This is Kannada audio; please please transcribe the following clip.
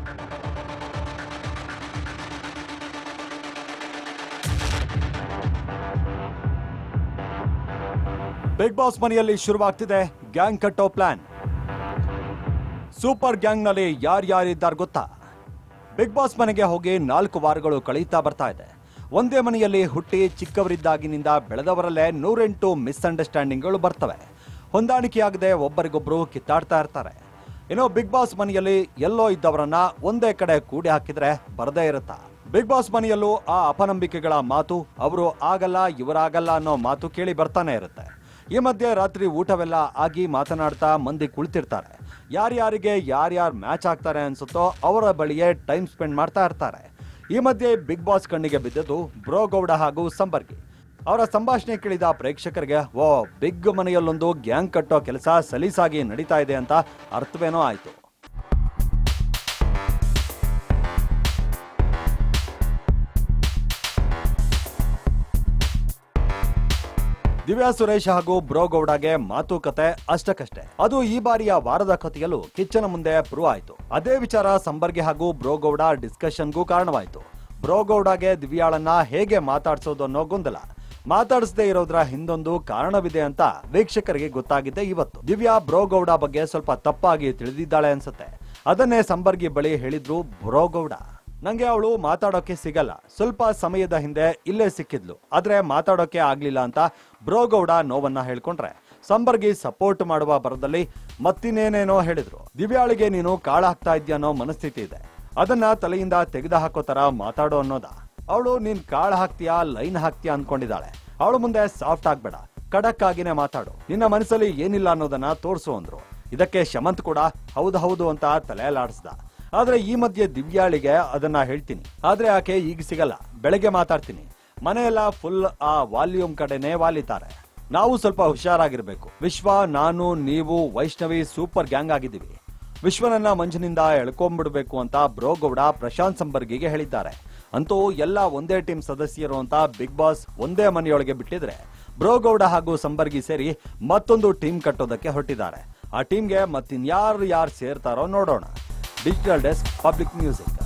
ಬಿಗ್ ಬಾಸ್ ಮನೆಯಲ್ಲಿ ಶುರುವಾಗ್ತಿದೆ ಗ್ಯಾಂಗ್ ಕಟ್ಟೋ ಪ್ಲಾನ್ ಸೂಪರ್ ಗ್ಯಾಂಗ್ನಲ್ಲಿ ಯಾರ್ಯಾರಿದ್ದಾರೆ ಗೊತ್ತಾ ಬಿಗ್ ಬಾಸ್ ಮನೆಗೆ ಹೋಗಿ ನಾಲ್ಕು ವಾರಗಳು ಕಳೀತಾ ಬರ್ತಾ ಇದೆ ಒಂದೇ ಮನೆಯಲ್ಲಿ ಹುಟ್ಟಿ ಚಿಕ್ಕವರಿದ್ದಾಗಿನಿಂದ ಬೆಳೆದವರಲ್ಲೇ ನೂರೆಂಟು ಮಿಸ್ಅಂಡರ್ಸ್ಟ್ಯಾಂಡಿಂಗ್ಗಳು ಬರ್ತವೆ ಹೊಂದಾಣಿಕೆಯಾಗದೆ ಒಬ್ಬರಿಗೊಬ್ಬರು ಕಿತ್ತಾಡ್ತಾ ಇರ್ತಾರೆ ಇನ್ನು ಬಿಗ್ ಬಾಸ್ ಮನೆಯಲ್ಲಿ ಎಲ್ಲೋ ಇದ್ದವರನ್ನ ಒಂದೇ ಕಡೆ ಕೂಡಿ ಹಾಕಿದ್ರೆ ಬರದೇ ಇರುತ್ತಾ ಬಿಗ್ ಬಾಸ್ ಮನೆಯಲ್ಲೂ ಆ ಅಪನಂಬಿಕೆಗಳ ಮಾತು ಅವರು ಆಗಲ್ಲ ಇವರಾಗಲ್ಲ ಅನ್ನೋ ಮಾತು ಕೇಳಿ ಬರ್ತಾನೆ ಇರುತ್ತೆ ಈ ಮಧ್ಯೆ ರಾತ್ರಿ ಊಟವೆಲ್ಲ ಆಗಿ ಮಾತನಾಡ್ತಾ ಮಂದಿ ಕುಳಿತಿರ್ತಾರೆ ಯಾರ್ಯಾರಿಗೆ ಯಾರ್ಯಾರು ಮ್ಯಾಚ್ ಆಗ್ತಾರೆ ಅನ್ಸುತ್ತೋ ಅವರ ಬಳಿಯೇ ಟೈಮ್ ಸ್ಪೆಂಡ್ ಮಾಡ್ತಾ ಇರ್ತಾರೆ ಈ ಮಧ್ಯೆ ಬಿಗ್ ಬಾಸ್ ಕಣ್ಣಿಗೆ ಬಿದ್ದದ್ದು ಬ್ರೋಗೌಡ ಹಾಗೂ ಸಂಬರ್ಗಿ ಅವರ ಸಂಭಾಷಣೆ ಕೇಳಿದ ಪ್ರೇಕ್ಷಕರಿಗೆ ಓ ಬಿಗ್ ಮನೆಯಲ್ಲೊಂದು ಗ್ಯಾಂಗ್ ಕಟ್ಟೋ ಕೆಲಸ ಸಲೀಸಾಗಿ ನಡೀತಾ ಇದೆ ಅಂತ ಅರ್ಥವೇನೋ ಆಯ್ತು ದಿವ್ಯಾ ಸುರೇಶ್ ಹಾಗೂ ಬ್ರೋಗೌಡಗೆ ಮಾತುಕತೆ ಅಷ್ಟಕ್ಕಷ್ಟೇ ಅದು ಈ ಬಾರಿಯ ವಾರದ ಕಥೆಯಲ್ಲೂ ಕಿಚ್ಚನ ಮುಂದೆ ಪ್ರೂವ್ ಆಯ್ತು ಅದೇ ವಿಚಾರ ಸಂಬರ್ಗೆ ಹಾಗೂ ಬ್ರೋಗೌಡ ಡಿಸ್ಕಷನ್ಗೂ ಕಾರಣವಾಯ್ತು ಬ್ರೋಗೌಡಗೆ ದಿವ್ಯಾಳನ್ನ ಹೇಗೆ ಮಾತಾಡ್ಸೋದು ಅನ್ನೋ ಗೊಂದಲ ಮಾತಾಡಿಸದೇ ಇರೋದ್ರ ಹಿಂದೊಂದು ಕಾರಣವಿದೆ ಅಂತ ವೀಕ್ಷಕರಿಗೆ ಗೊತ್ತಾಗಿದೆ ಇವತ್ತು ದಿವ್ಯಾ ಬ್ರೋಗೌಡ ಬಗ್ಗೆ ಸ್ವಲ್ಪ ತಪ್ಪಾಗಿ ತಿಳಿದಿದ್ದಾಳೆ ಅನ್ಸುತ್ತೆ ಅದನ್ನೇ ಸಂಬರ್ಗಿ ಬಳಿ ಹೇಳಿದ್ರು ಬ್ರೋಗೌಡ ನಂಗೆ ಅವಳು ಮಾತಾಡೋಕೆ ಸಿಗಲ್ಲ ಸ್ವಲ್ಪ ಸಮಯದ ಹಿಂದೆ ಇಲ್ಲೇ ಸಿಕ್ಕಿದ್ಲು ಆದ್ರೆ ಮಾತಾಡೋಕೆ ಆಗ್ಲಿಲ್ಲ ಅಂತ ಬ್ರೋಗೌಡ ನೋವನ್ನ ಹೇಳ್ಕೊಂಡ್ರೆ ಸಂಬರ್ಗಿ ಸಪೋರ್ಟ್ ಮಾಡುವ ಬರದಲ್ಲಿ ಮತ್ತಿನ್ನೇನೇನೋ ಹೇಳಿದ್ರು ದಿವ್ಯಾಳಿಗೆ ನೀನು ಕಾಳ ಹಾಕ್ತಾ ಇದ್ಯಾ ಅನ್ನೋ ಮನಸ್ಥಿತಿ ಇದೆ ಅದನ್ನ ತಲೆಯಿಂದ ತೆಗೆದು ಹಾಕೋ ತರ ಮಾತಾಡೋ ಅನ್ನೋದ ಅವಳು ನೀನ್ ಕಾಳ ಹಾಕ್ತೀಯಾ ಲೈನ್ ಹಾಕ್ತೀಯಾ ಅನ್ಕೊಂಡಿದ್ದಾಳೆ ಅವಳು ಮುಂದೆ ಸಾಫ್ಟ್ ಆಗ್ಬೇಡ ಖಡಕ್ ಆಗಿನೇ ಮಾತಾಡು ನಿನ್ನ ಮನಸ್ಸಲ್ಲಿ ಏನಿಲ್ಲ ಅನ್ನೋದನ್ನ ತೋರ್ಸು ಅಂದ್ರು ಇದಕ್ಕೆ ಶಮಂತ್ ಕೂಡ ಹೌದು ಹೌದು ಅಂತ ತಲೆಯಲ್ಲಾಡಿಸ್ದ ಆದ್ರೆ ಈ ಮಧ್ಯೆ ದಿವ್ಯಾಳಿಗೆ ಅದನ್ನ ಹೇಳ್ತೀನಿ ಆದ್ರೆ ಆಕೆ ಈಗ ಸಿಗಲ್ಲ ಬೆಳಗ್ಗೆ ಮಾತಾಡ್ತೀನಿ ಮನೆಯೆಲ್ಲ ಫುಲ್ ಆ ವಾಲ್ಯೂಮ್ ಕಡೆನೆ ವಾಲಿತಾರೆ ನಾವು ಸ್ವಲ್ಪ ಹುಷಾರಾಗಿರ್ಬೇಕು ವಿಶ್ವ ನಾನು ನೀವು ವೈಷ್ಣವಿ ಸೂಪರ್ ಗ್ಯಾಂಗ್ ಆಗಿದ್ದೀವಿ ವಿಶ್ವನನ್ನ ಮಂಜಿನಿಂದ ಎಳ್ಕೊಂಡ್ಬಿಡ್ಬೇಕು ಅಂತ ಬ್ರೋಗೌಡ ಪ್ರಶಾಂತ್ ಸಂಬರ್ಗಿಗೆ ಹೇಳಿದ್ದಾರೆ ಅಂತೂ ಎಲ್ಲ ಒಂದೇ ಟೀಮ್ ಸದಸ್ಯರು ಅಂತ ಬಿಗ್ ಬಾಸ್ ಒಂದೇ ಮನೆಯೊಳಗೆ ಬಿಟ್ಟಿದ್ರೆ ಬ್ರೋಗೌಡ ಹಾಗೂ ಸಂಬರ್ಗಿ ಸೇರಿ ಮತ್ತೊಂದು ಟೀಮ್ ಕಟ್ಟೋದಕ್ಕೆ ಹೊರಟಿದ್ದಾರೆ ಆ ಟೀಮ್ಗೆ ಮತ್ತಿನ್ಯಾರು ಯಾರು ಸೇರ್ತಾರೋ ನೋಡೋಣ ಡಿಜಿಟಲ್ ಡೆಸ್ಕ್ ಪಬ್ಲಿಕ್ ಮ್ಯೂಸಿಕ್